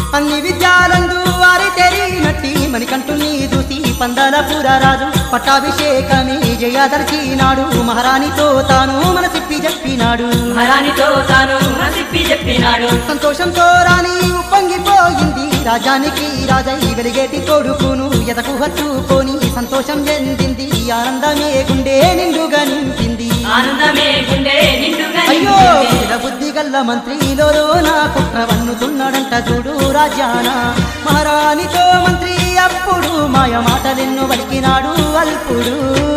అన్ని విద్యాలందు వారి తెరినట్టి మణికంఠు నీ చూసి పందల పురరాజు పట్టాభిషేకమే జయదర్చినాడు మహారాణితో తాను మనసిప్పి చెప్పినాడు మహారాణితో తాను మసిప్పి చెప్పినాడు సంతోషంతో రాణి ఉప్పొంగిపోయింది రాజానికి రాజై వెలిగేటి కొడుకును ఎతకు హత్తుకొని సంతోషం చెందింది ఆనందమే గుండె నిండుగా నింపింది ఆనందమే గుండె నిండుగా అయ్యో నిండింది. వీర బుద్ధి గల్ల మంత్రిలో నా కుట్ర వన్నుతున్నాడంట చూడు రాజాన మహారాణితో మంత్రి అప్పుడు మాయ మాటలెన్నో వలికినాడు అల్పుడు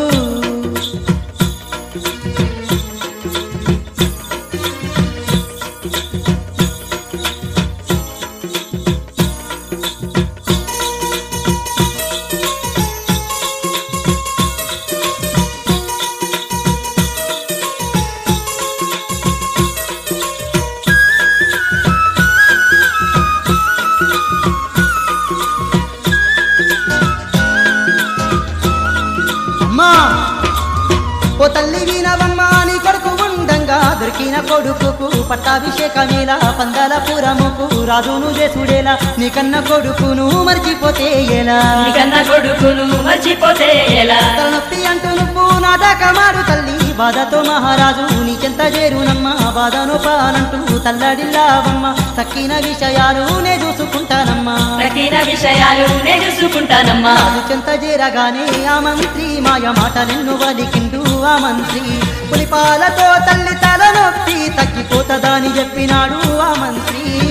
అమ్మా ఓ తల్లి వినవమ్మా నీ కొడుకు ఉండంగా దొరికిన కొడుకుకు పట్టాభిషేకమేలా పందల పురముకు రాజును చేసుడేలా నీ కన్న కొడుకును మర్చిపోతే ఎలా నీకన్న కొడుకును మర్చిపోతే ఎలా తలనొప్పి అంటూ నువ్వు నాటకమాడు తల్లి బాధతో మహారాజు నీకెంత చేరునమ్మా బాధను పానంటూ తల్లడిల్లావమ్మ తక్కిన విషయాలు నే చూసుకుంటానమ్మా తగిన విషయాలు నేను చూసుకుంటానమ్మా రాజు చెంత చేరగానే ఆ మంత్రి మాయ మాటలెన్ను వలికిండు ఆ మంత్రి పులిపాలతో తల్లి తలనొప్పి తగ్గిపోతదని చెప్పినాడు ఆ మంత్రి